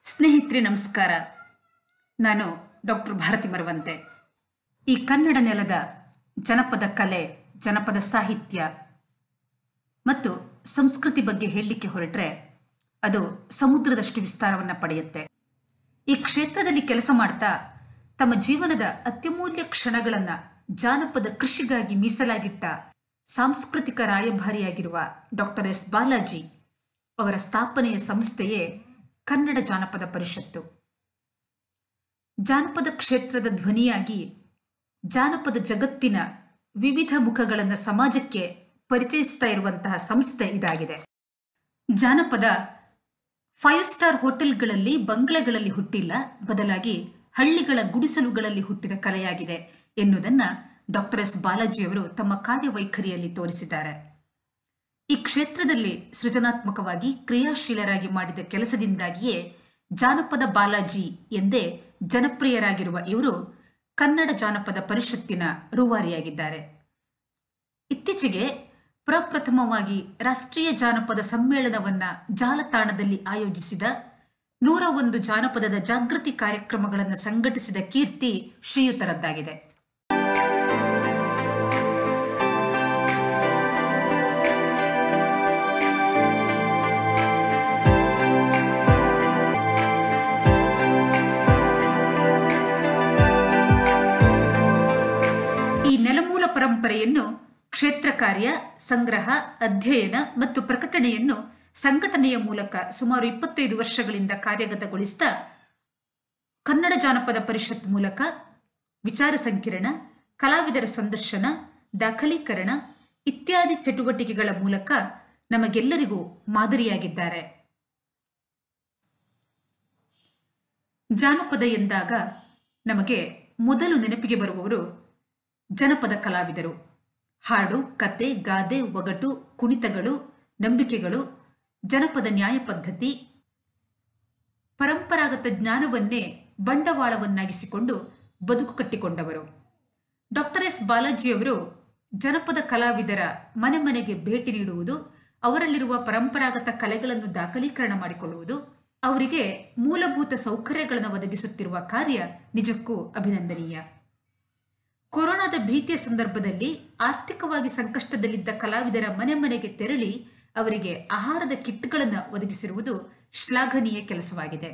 ಸ್ನೇಹಿತರೆ ನಮಸ್ಕಾರ ನಾನು ಡಾಕ್ಟರ್ ಭಾರತಿ ಮರವಂತೆ ಈ ಕನ್ನಡ ನೆಲದ ಜನಪದ ಕಲೆ ಜನಪದ ಸಾಹಿತ್ಯ ಮತ್ತು ಸಂಸ್ಕೃತಿ ಬಗ್ಗೆ ಹೇಳಲಿಕ್ಕೆ ಹೊರಟ್ರೆ ಅದು ಸಮುದ್ರದಷ್ಟು ವಿಸ್ತಾರವನ್ನು ಪಡೆಯುತ್ತೆ ಈ ಕ್ಷೇತ್ರದಲ್ಲಿ ಕೆಲಸ ಮಾಡ್ತಾ ತಮ್ಮ ಜೀವನದ ಅತ್ಯಮೂಲ್ಯ ಕ್ಷಣಗಳನ್ನು ಜಾನಪದ ಕೃಷಿಗಾಗಿ ಮೀಸಲಾಗಿಟ್ಟ ಸಾಂಸ್ಕೃತಿಕ ರಾಯಭಾರಿಯಾಗಿರುವ ಡಾಕ್ಟರ್ ಎಸ್ ಬಾಲಾಜಿ ಅವರ ಸ್ಥಾಪನೆಯ ಸಂಸ್ಥೆಯೇ ಕನ್ನಡ ಜಾನಪದ ಪರಿಷತ್ತು ಜಾನಪದ ಕ್ಷೇತ್ರದ ಧ್ವನಿಯಾಗಿ ಜಾನಪದ ಜಗತ್ತಿನ ವಿವಿಧ ಮುಖಗಳನ್ನು ಸಮಾಜಕ್ಕೆ ಪರಿಚಯಿಸ್ತಾ ಇರುವಂತಹ ಸಂಸ್ಥೆ ಇದಾಗಿದೆ ಜಾನಪದ ಫೈವ್ ಸ್ಟಾರ್ ಹೋಟೆಲ್ಗಳಲ್ಲಿ ಬಂಗ್ಲೆಗಳಲ್ಲಿ ಹುಟ್ಟಿಲ್ಲ ಬದಲಾಗಿ ಹಳ್ಳಿಗಳ ಗುಡಿಸಲುಗಳಲ್ಲಿ ಹುಟ್ಟಿದ ಕಲೆಯಾಗಿದೆ ಎನ್ನುವುದನ್ನ ಡಾಕ್ಟರ್ ಎಸ್ ಬಾಲಾಜಿಯವರು ತಮ್ಮ ಕಾರ್ಯವೈಖರಿಯಲ್ಲಿ ತೋರಿಸಿದ್ದಾರೆ ಈ ಕ್ಷೇತ್ರದಲ್ಲಿ ಸೃಜನಾತ್ಮಕವಾಗಿ ಕ್ರಿಯಾಶೀಲರಾಗಿ ಮಾಡಿದ ಕೆಲಸದಿಂದಾಗಿಯೇ ಜಾನಪದ ಬಾಲಾಜಿ ಎಂದೇ ಜನಪ್ರಿಯರಾಗಿರುವ ಇವರು ಕನ್ನಡ ಜಾನಪದ ಪರಿಷತ್ತಿನ ರೂವಾರಿಯಾಗಿದ್ದಾರೆ ಇತ್ತೀಚೆಗೆ ಪ್ರಪ್ರಥಮವಾಗಿ ರಾಷ್ಟ್ರೀಯ ಜಾನಪದ ಸಮ್ಮೇಳನವನ್ನ ಜಾಲತಾಣದಲ್ಲಿ ಆಯೋಜಿಸಿದ ನೂರ ಒಂದು ಜಾನಪದದ ಜಾಗೃತಿ ಕಾರ್ಯಕ್ರಮಗಳನ್ನು ಸಂಘಟಿಸಿದ ಕೀರ್ತಿ ಶ್ರೀಯುತರದ್ದಾಗಿದೆ ಈ ನೆಲಮೂಲ ಪರಂಪರೆಯನ್ನು ಕ್ಷೇತ್ರ ಕಾರ್ಯ ಸಂಗ್ರಹ ಅಧ್ಯಯನ ಮತ್ತು ಪ್ರಕಟಣೆಯನ್ನು ಸಂಘಟನೆಯ ಮೂಲಕ ಸುಮಾರು ಇಪ್ಪತ್ತೈದು ವರ್ಷಗಳಿಂದ ಕಾರ್ಯಗತಗೊಳಿಸಿದ ಕನ್ನಡ ಜಾನಪದ ಪರಿಷತ್ ಮೂಲಕ ವಿಚಾರ ಸಂಕಿರಣ ಕಲಾವಿದರ ಸಂದರ್ಶನ ದಾಖಲೀಕರಣ ಇತ್ಯಾದಿ ಚಟುವಟಿಕೆಗಳ ಮೂಲಕ ನಮಗೆಲ್ಲರಿಗೂ ಮಾದರಿಯಾಗಿದ್ದಾರೆ ಜಾನಪದ ಎಂದಾಗ ನಮಗೆ ಮೊದಲು ನೆನಪಿಗೆ ಬರುವವರು ಜನಪದ ಕಲಾವಿದರು ಹಾಡು ಕತೆ ಗಾದೆ ಒಗಟು ಕುಣಿತಗಳು ನಂಬಿಕೆಗಳು ಜನಪದ ನ್ಯಾಯ ಪದ್ಧತಿ ಪರಂಪರಾಗತ ಜ್ಞಾನವನ್ನೇ ಬಂಡವಾಳವನ್ನಾಗಿಸಿಕೊಂಡು ಬದುಕು ಕಟ್ಟಿಕೊಂಡವರು ಡಾಕ್ಟರ್ ಎಸ್ ಬಾಲಾಜಿಯವರು ಜನಪದ ಕಲಾವಿದರ ಮನೆ ಮನೆಗೆ ಭೇಟಿ ನೀಡುವುದು ಅವರಲ್ಲಿರುವ ಪರಂಪರಾಗತ ಕಲೆಗಳನ್ನು ದಾಖಲೀಕರಣ ಮಾಡಿಕೊಳ್ಳುವುದು ಅವರಿಗೆ ಮೂಲಭೂತ ಸೌಕರ್ಯಗಳನ್ನು ಒದಗಿಸುತ್ತಿರುವ ಕಾರ್ಯ ನಿಜಕ್ಕೂ ಅಭಿನಂದನೀಯ ಕೊರೋನಾದ ಭೀತಿಯ ಸಂದರ್ಭದಲ್ಲಿ ಆರ್ಥಿಕವಾಗಿ ಸಂಕಷ್ಟದಲ್ಲಿದ್ದ ಕಲಾವಿದರ ಮನೆ ಮನೆಗೆ ತೆರಳಿ ಅವರಿಗೆ ಆಹಾರದ ಕಿಟ್ಗಳನ್ನು ಒದಗಿಸಿರುವುದು ಶ್ಲಾಘನೀಯ ಕೆಲಸವಾಗಿದೆ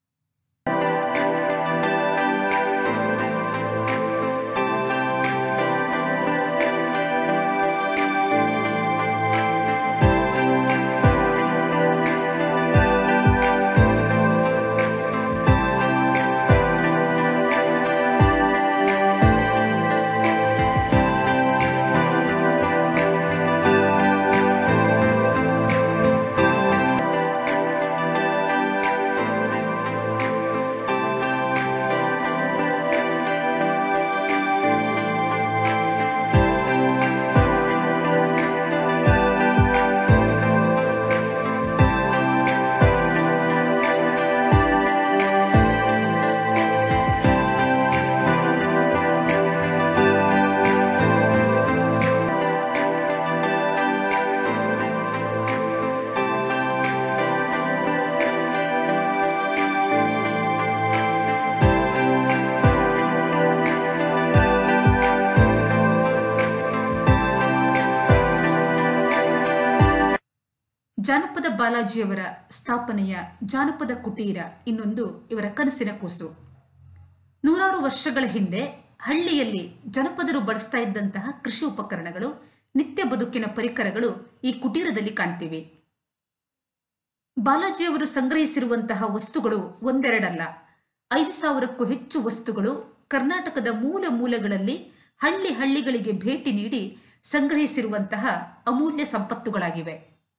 ಜಾನಪದ ಬಾಲಾಜಿಯವರ ಸ್ಥಾಪನೆಯ ಜಾನಪದ ಕುಟೀರ ಇನ್ನೊಂದು ಇವರ ಕನಸಿನ ಕೂಸು ನೂರಾರು ವರ್ಷಗಳ ಹಿಂದೆ ಹಳ್ಳಿಯಲ್ಲಿ ಜನಪದರು ಬಳಸ್ತಾ ಇದ್ದಂತಹ ಕೃಷಿ ಉಪಕರಣಗಳು ನಿತ್ಯ ಬದುಕಿನ ಪರಿಕರಗಳು ಈ ಕುಟೀರದಲ್ಲಿ ಕಾಣ್ತಿವೆ ಬಾಲಾಜಿಯವರು ಸಂಗ್ರಹಿಸಿರುವಂತಹ ವಸ್ತುಗಳು ಒಂದೆರಡಲ್ಲ ಐದು ಸಾವಿರಕ್ಕೂ ಹೆಚ್ಚು ವಸ್ತುಗಳು ಕರ್ನಾಟಕದ ಮೂಲ ಮೂಲೆಗಳಲ್ಲಿ ಹಳ್ಳಿ ಹಳ್ಳಿಗಳಿಗೆ ಭೇಟಿ ನೀಡಿ ಸಂಗ್ರಹಿಸಿರುವಂತಹ ಅಮೂಲ್ಯ ಸಂಪತ್ತುಗಳಾಗಿವೆ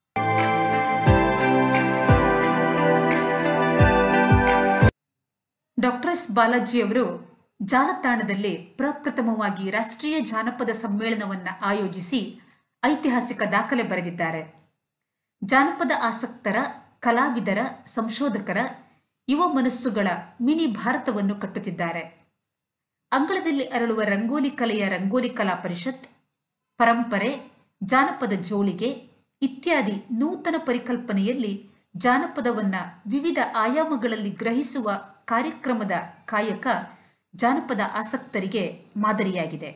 ಡಾಕ್ಟರ್ ಎಸ್ ಬಾಲಾಜಿಯವರು ಜಾಲತಾಣದಲ್ಲಿ ಪ್ರಪ್ರಥಮವಾಗಿ ರಾಷ್ಟ್ರೀಯ ಜಾನಪದ ಸಮ್ಮೇಳನವನ್ನು ಆಯೋಜಿಸಿ ಐತಿಹಾಸಿಕ ದಾಖಲೆ ಬರೆದಿದ್ದಾರೆ ಜಾನಪದ ಆಸಕ್ತರ ಕಲಾವಿದರ ಸಂಶೋಧಕರ ಯುವ ಮನಸ್ಸುಗಳ ಮಿನಿ ಭಾರತವನ್ನು ಕಟ್ಟುತ್ತಿದ್ದಾರೆ ಅಂಗಳದಲ್ಲಿ ಅರಳುವ ರಂಗೋಲಿ ಕಲೆಯ ರಂಗೋಲಿ ಕಲಾ ಪರಿಷತ್ ಪರಂಪರೆ ಜಾನಪದ ಜೋಳಿಗೆ ಇತ್ಯಾದಿ ನೂತನ ಪರಿಕಲ್ಪನೆಯಲ್ಲಿ ಜಾನಪದವನ್ನ ವಿವಿಧ ಆಯಾಮಗಳಲ್ಲಿ ಗ್ರಹಿಸುವ ಕಾರ್ಯಕ್ರಮದ ಕಾಯಕ ಜಾನಪದ ಆಸಕ್ತರಿಗೆ ಮಾದರಿಯಾಗಿದೆ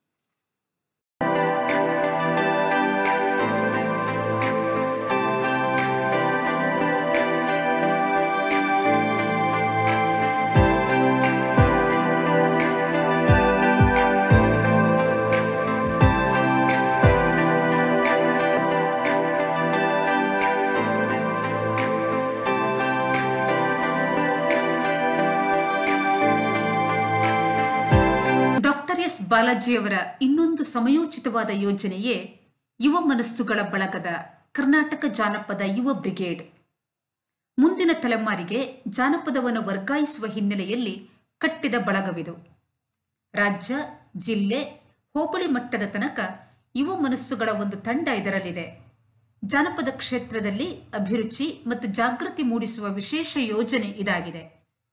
ಡಾಕ್ಟರ್ ಎಸ್ ಬಾಲಾಜಿಯವರ ಇನ್ನೊಂದು ಸಮಯೋಚಿತವಾದ ಯೋಜನೆಯೇ ಯುವ ಮನಸ್ಸುಗಳ ಬಳಗದ ಕರ್ನಾಟಕ ಜಾನಪದ ಯುವ ಬ್ರಿಗೇಡ್ ಮುಂದಿನ ತಲೆಮಾರಿಗೆ ಜಾನಪದವನ್ನು ವರ್ಗಾಯಿಸುವ ಹಿನ್ನೆಲೆಯಲ್ಲಿ ಕಟ್ಟಿದ ಬಳಗವಿದು ರಾಜ್ಯ ಜಿಲ್ಲೆ ಹೋಬಳಿ ಮಟ್ಟದ ತನಕ ಯುವ ಮನಸ್ಸುಗಳ ಒಂದು ತಂಡ ಇದರಲ್ಲಿದೆ ಜಾನಪದ ಕ್ಷೇತ್ರದಲ್ಲಿ ಅಭಿರುಚಿ ಮತ್ತು ಜಾಗೃತಿ ಮೂಡಿಸುವ ವಿಶೇಷ ಯೋಜನೆ ಇದಾಗಿದೆ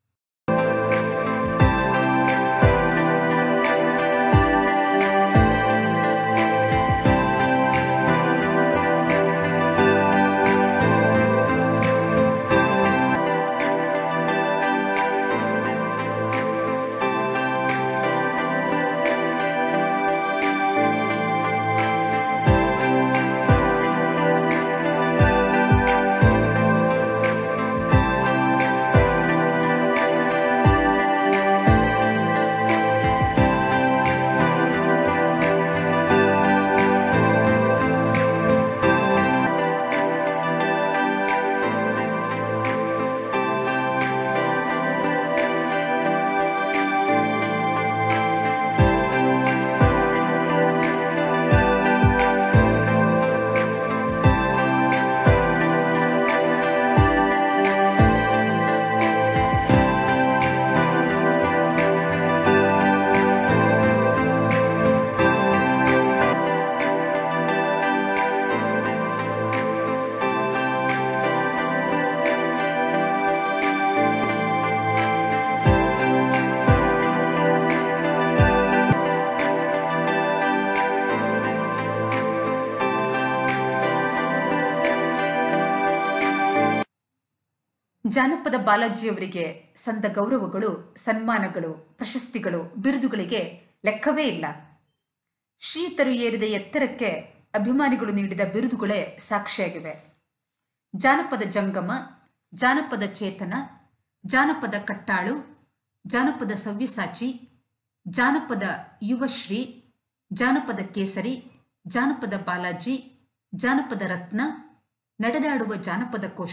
ಜಾನಪದ ಬಾಲಾಜಿಯವರಿಗೆ ಸಂದ ಗೌರವಗಳು ಸನ್ಮಾನಗಳು ಪ್ರಶಸ್ತಿಗಳು ಬಿರುದುಗಳಿಗೆ ಲೆಕ್ಕವೇ ಇಲ್ಲ ಶ್ರೀತರು ಏರಿದ ಎತ್ತರಕ್ಕೆ ಅಭಿಮಾನಿಗಳು ನೀಡಿದ ಬಿರುದುಗಳೇ ಸಾಕ್ಷಿಯಾಗಿವೆ ಜಾನಪದ ಜಂಗಮ ಜಾನಪದ ಚೇತನ ಜಾನಪದ ಕಟ್ಟಾಳು ಜಾನಪದ ಸವ್ಯಸಾಚಿ ಜಾನಪದ ಯುವಶ್ರೀ ಜಾನಪದ ಕೇಸರಿ ಜಾನಪದ ಬಾಲಾಜಿ ಜಾನಪದ ರತ್ನ ನಡೆದಾಡುವ ಜಾನಪದ ಕೋಶ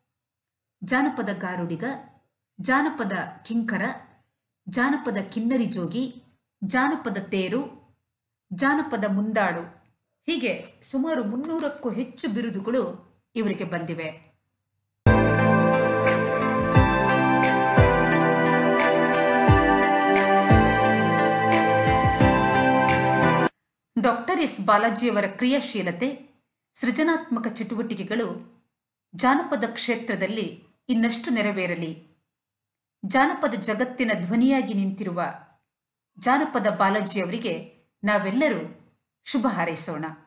ಜಾನಪದ ಗಾರುಡಿಗ ಜಾನಪದ ಕಿಂಕರ ಜಾನಪದ ಕಿನ್ನರಿ ಜೋಗಿ ಜಾನಪದ ತೇರು ಜಾನಪದ ಮುಂದಾಡು ಹೀಗೆ ಸುಮಾರು ಮುನ್ನೂರಕ್ಕೂ ಹೆಚ್ಚು ಬಿರುದುಗಳು ಇವರಿಗೆ ಬಂದಿವೆ ಡಾಕ್ಟರ್ ಎಸ್ ಬಾಲಾಜಿಯವರ ಕ್ರಿಯಾಶೀಲತೆ ಸೃಜನಾತ್ಮಕ ಚಟುವಟಿಕೆಗಳು ಜಾನಪದ ಕ್ಷೇತ್ರದಲ್ಲಿ ಇನ್ನಷ್ಟು ನೆರವೇರಲಿ ಜಾನಪದ ಜಗತ್ತಿನ ಧ್ವನಿಯಾಗಿ ನಿಂತಿರುವ ಜಾನಪದ ಬಾಲಾಜಿಯವರಿಗೆ ನಾವೆಲ್ಲರೂ ಶುಭ ಹಾರೈಸೋಣ